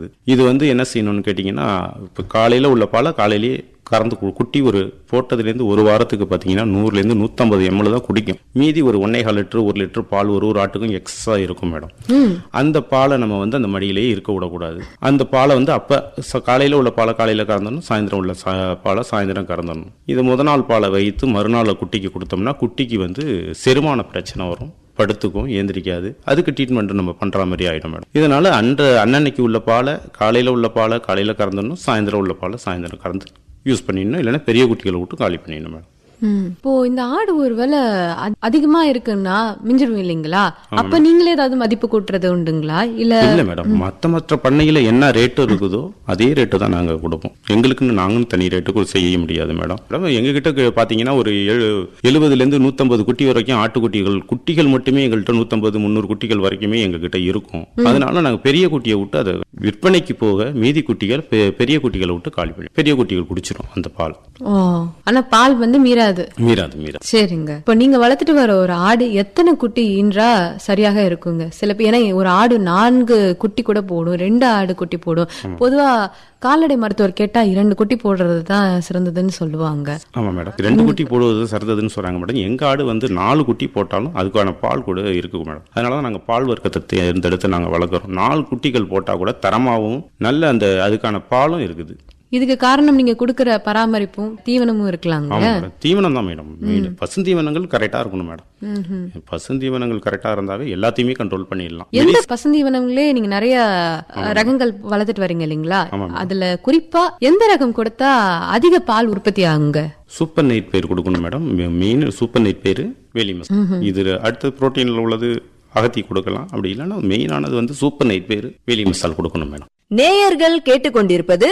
இருக்குது இது வந்து என்ன செய்யணும்னு கேட்டிங்கன்னா இப்போ காலையில் உள்ள பாலை காலையிலேயே கறந்து கு- குட்டி ஒரு போட்டதுலேருந்து ஒரு வாரத்துக்கு பார்த்தீங்கன்னா நூறுலேருந்து நூற்றம்பது எம்எல் தான் குடிக்கும் மீதி ஒரு ஒன்னேகால் லிட்டர் ஒரு லிட்டர் பால் ஒரு ஒரு ஆட்டுக்கும் எக்ஸஸாக இருக்கும் மேடம் அந்த பாலை நம்ம வந்து அந்த மடியிலேயே இருக்க விடக்கூடாது அந்த பாலை வந்து அப்போ காலையில் உள்ள பாலை காலையில் கறந்துடணும் சாயந்தரம் உள்ள சா பாலை சாயந்தரம் கறந்துடணும் இது முத நாள் பாலை வைத்து மறுநாள் குட்டிக்கு கொடுத்தோம்னா குட்டிக்கு வந்து செரிமான பிரச்சனை வரும் படுத்துக்கும் ஏந்திரிக்காது அதுக்கு ட்ரீட்மெண்ட் நம்ம பண்ற மாதிரி ஆயிடும் மேடம் இதனால அன்ற அன்னன்னைக்கு உள்ள பாலை காலையில உள்ள பாலை காலையில கறந்துடணும் சாயந்தரம் உள்ள பாலை சாயந்தரம் கறந்து யூஸ் பண்ணிடணும் இல்லைன்னா பெரிய குட்டிகளை விட்டு காலி பண்ணிடணும் மேடம் ம். இப்போ இந்த ஆடு ஒருவேளை அ- அதிகமா இருக்குன்னா மிஞ்சிடும் இல்லைங்களா அப்ப நீங்களே ஏதாவது மதிப்பு கூட்டுறது உண்டுங்களா இல்ல இல்ல மேடம் மத்த மற்ற பண்ணையில என்ன ரேட்டு இருக்குதோ அதே ரேட்டு தான் நாங்க கொடுப்போம் எங்களுக்குன்னு நாங்களும் தனி ரேட்டுக்கு செய்ய முடியாது மேடம் மேடம் எங்க கிட்ட கு- பாத்தீங்கன்னா ஒரு எழு எழுபதுல இருந்து நூத்தம்பது குட்டி வரைக்கும் ஆட்டுக்குட்டிகள் குட்டிகள் மட்டுமே எங்கள்கிட்ட நூத்தம்பது முந்நூறு குட்டிகள் வரைக்குமே எங்க கிட்ட இருக்கும் அதனால நாங்க பெரிய குட்டியை விட்டு அதை விற்பனைக்கு போக மீதி குட்டிகள் பெ- பெரிய குட்டிகளை விட்டு காலி பண்ணி பெரிய குட்டிகள் குடிச்சிடும் அந்த பால் ஓ ஆனா பால் வந்து மீறாது மீறாது மீறாது சரிங்க இப்போ நீங்க வளர்த்துட்டு வர ஒரு ஆடு எத்தனை குட்டி ஈன்றா சரியாக இருக்குங்க சில பேர் ஏன்னா ஒரு ஆடு நான்கு குட்டி கூட போடும் ரெண்டு ஆடு குட்டி போடும் பொதுவா கால்நடை மருத்துவர் கேட்டா இரண்டு குட்டி போடுறது தான் சிறந்ததுன்னு சொல்லுவாங்க ஆமா மேடம் ரெண்டு குட்டி போடுவது சிறந்ததுன்னு சொல்றாங்க மேடம் எங்க ஆடு வந்து நாலு குட்டி போட்டாலும் அதுக்கான பால் கூட இருக்கு மேடம் அதனால தான் நாங்க பால் வர்க்கத்தை தேர்ந்தெடுத்து நாங்க வளர்க்குறோம் நாலு குட்டிகள் போட்டா கூட தரமாகவும் நல்ல அந்த அதுக்கான பாலும் இருக்குது இதுக்கு காரணம் நீங்க கொடுக்கிற பராமரிப்பும் தீவனமும் இருக்கலாங்க ஆமா மேடம் தீவனம் தான் மேடம் மெயின் பசுந்தீவனங்கள் கரெக்டா இருக்கணும் மேடம் பசுந்தீவனங்கள் கரெக்டா இருந்தாவே எல்லாத்தையுமே கண்ட்ரோல் பண்ணிடலாம் எந்த பசுந்தீவனங்களே நீங்க நிறைய அஹ், ரகங்கள் வளர்த்துட்டு வரீங்க இல்லைங்களா அதுல குறிப்பா எந்த ரகம் கொடுத்தா அதிக பால் உற்பத்தி ஆகுங்க சூப்பர் நைட் பயிர் கொடுக்கணும் மேடம் மெயின் சூப்பர் நைட் பயிர் வேலிமஸ் இது அடுத்த புரோட்டீன்ல உள்ளது அகத்தி கொடுக்கலாம் அப்படி இல்லைன்னா மெயினானது வந்து சூப்பர் நைட் பயிர் வேலி மசால் கொடுக்கணும் மேடம் நேயர்கள் கேட்டுக்கொண்டிருப்பது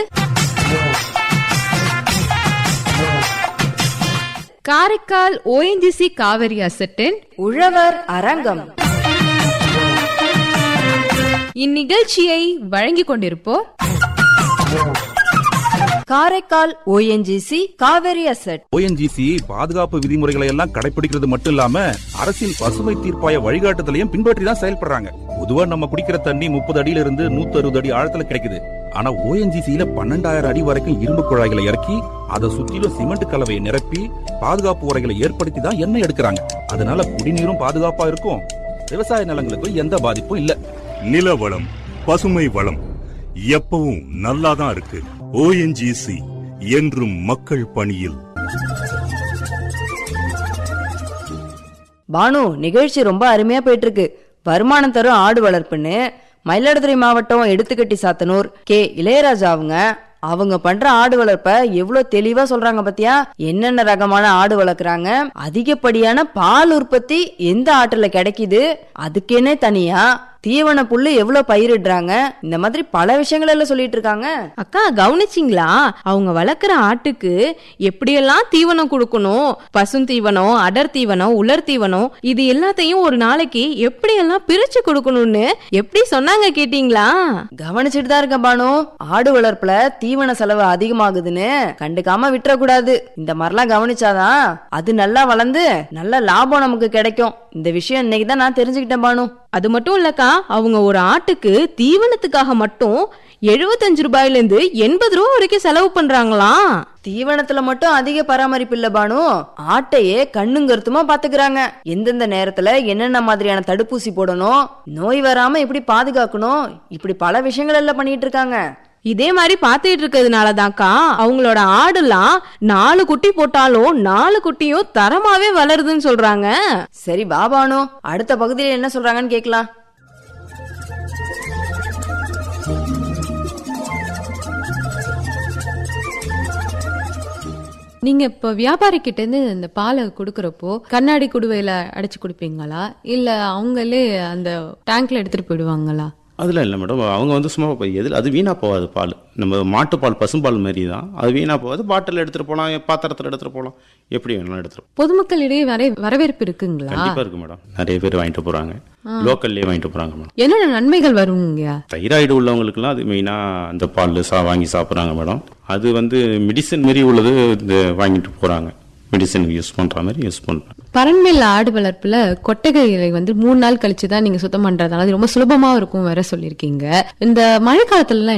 காரைக்கால் ஓஎன்ஜிசி காவிரி அசட்டின் உழவர் அரங்கம் இந்நிகழ்ச்சியை வழங்கிக் கொண்டிருப்போர் Karaikal ONGC Kaveri asset ONGC பாதுகாப்பு விதிமுறைகளை எல்லாம் கடைபிடிக்கிறது மட்டும் இல்லாம அரசின் பசுமை தீர்ப்பாய வழிகாட்டுதலையும் பின்பற்றி தான் செயல்படுறாங்க பொதுவா நம்ம குடிக்கிற தண்ணி முப்பது அடியில இருந்து நூத்தி அறுபது அடி ஆழத்துல கிடைக்குது ஆனா ஓஎன்ஜிசியில பன்னெண்டாயிரம் அடி வரைக்கும் இரும்பு குழாய்களை இறக்கி அதை சுத்திலும் சிமெண்ட் கலவையை நிரப்பி பாதுகாப்பு உரைகளை ஏற்படுத்தி தான் எண்ணெய் எடுக்கிறாங்க அதனால குடிநீரும் பாதுகாப்பா இருக்கும் விவசாய நிலங்களுக்கும் எந்த பாதிப்பும் இல்ல நில வளம் பசுமை வளம் எப்பவும் நல்லாதான் இருக்கு ஓஎன்ஜிசி என்றும் மக்கள் பணியில் பானு நிகழ்ச்சி ரொம்ப அருமையா போயிட்டு இருக்கு வருமானம் தரும் ஆடு வளர்ப்புன்னு மயிலாடுதுறை மாவட்டம் எடுத்துக்கட்டி சாத்தனூர் கே இளையராஜா அவங்க அவங்க பண்ற ஆடு வளர்ப்ப எவ்வளவு தெளிவா சொல்றாங்க பாத்தியா என்னென்ன ரகமான ஆடு வளர்க்குறாங்க அதிகப்படியான பால் உற்பத்தி எந்த ஆட்டுல கிடைக்குது அதுக்கேனே தனியா தீவன புல்லு எவ்வளவு பயிரிடுறாங்க இந்த மாதிரி பல விஷயங்கள் எல்லாம் சொல்லிட்டு இருக்காங்க அக்கா கவனிச்சிங்களா அவங்க வளர்க்குற ஆட்டுக்கு எப்படியெல்லாம் தீவனம் கொடுக்கணும் பசுந்தீவனம் அடர் தீவனம் உலர் தீவனம் இது எல்லாத்தையும் ஒரு நாளைக்கு எப்படியெல்லாம் பிரிச்சு கொடுக்கணும்னு எப்படி சொன்னாங்க கேட்டீங்களா கவனிச்சுட்டு தான் இருக்கேன் பானு ஆடு வளர்ப்புல தீவன செலவு அதிகமாகுதுன்னு கண்டுக்காம விட்டுறக்கூடாது இந்த மாதிரிலாம் கவனிச்சாதான் அது நல்லா வளர்ந்து நல்ல லாபம் நமக்கு கிடைக்கும் இந்த விஷயம் இன்னைக்கு தான் நான் தெரிஞ்சுக்கிட்டேன் பானு அது மட்டும் இல்லக்கா அவங்க ஒரு ஆட்டுக்கு தீவனத்துக்காக மட்டும் எழுபத்தஞ்சு ரூபாயில இருந்து எண்பது ரூபா வரைக்கும் செலவு பண்றாங்களாம் தீவனத்துல மட்டும் அதிக பராமரிப்பு இல்ல பானு ஆட்டையே கண்ணும் கருத்துமா பாத்துக்கிறாங்க எந்தெந்த நேரத்துல என்னென்ன மாதிரியான தடுப்பூசி போடணும் நோய் வராம எப்படி பாதுகாக்கணும் இப்படி பல விஷயங்கள் எல்லாம் பண்ணிட்டு இருக்காங்க இதே மாதிரி பாத்துட்டு இருக்கிறதுனாலதான்க்கா அவங்களோட ஆடுலாம் நாலு குட்டி போட்டாலும் நாலு குட்டியும் தரமாவே வளருதுன்னு சொல்றாங்க சரி பாபானு அடுத்த பகுதியில என்ன சொல்றாங்கன்னு கேக்கலாம் நீங்க இப்ப வியாபாரி கிட்ட இருந்து இந்த பாலை கொடுக்கறப்போ கண்ணாடி குடுவையில அடைச்சு கொடுப்பீங்களா இல்ல அவங்களே அந்த டேங்க்ல எடுத்துட்டு போயிடுவாங்களா அதில் இல்லை மேடம் அவங்க வந்து சும்மா இப்போ எதில் அது வீணாக போகாது பால் நம்ம மாட்டுப்பால் பசும்பால் மாதிரி தான் அது வீணாக போகாது பாட்டில் எடுத்துகிட்டு போகலாம் பாத்திரத்தில் எடுத்துகிட்டு போகலாம் எப்படி வேணாலும் எடுத்துகிட்டு பொதுமக்களிடையே வரை வரவேற்பு இருக்குங்களா கண்டிப்பாக இருக்கு மேடம் நிறைய பேர் வாங்கிட்டு போகிறாங்க லோக்கல்லே வாங்கிட்டு போகிறாங்க மேடம் என்னென்ன நன்மைகள் வருங்க தைராய்டு உள்ளவங்களுக்குலாம் அது மெயினாக அந்த பால் சா வாங்கி சாப்பிட்றாங்க மேடம் அது வந்து மெடிசன் மாரி உள்ளது இந்த வாங்கிட்டு போகிறாங்க மெடிசனுக்கு யூஸ் பண்ணுற மாதிரி யூஸ் பண்ணுறாங்க பரண்மேல் ஆடு வளர்ப்புல கொட்டகைகளை வந்து மூணு நாள் கழிச்சு தான் நீங்க சுத்தம் பண்றதுனால அது ரொம்ப சுலபமா இருக்கும் வேற சொல்லியிருக்கீங்க இந்த மழை காலத்துல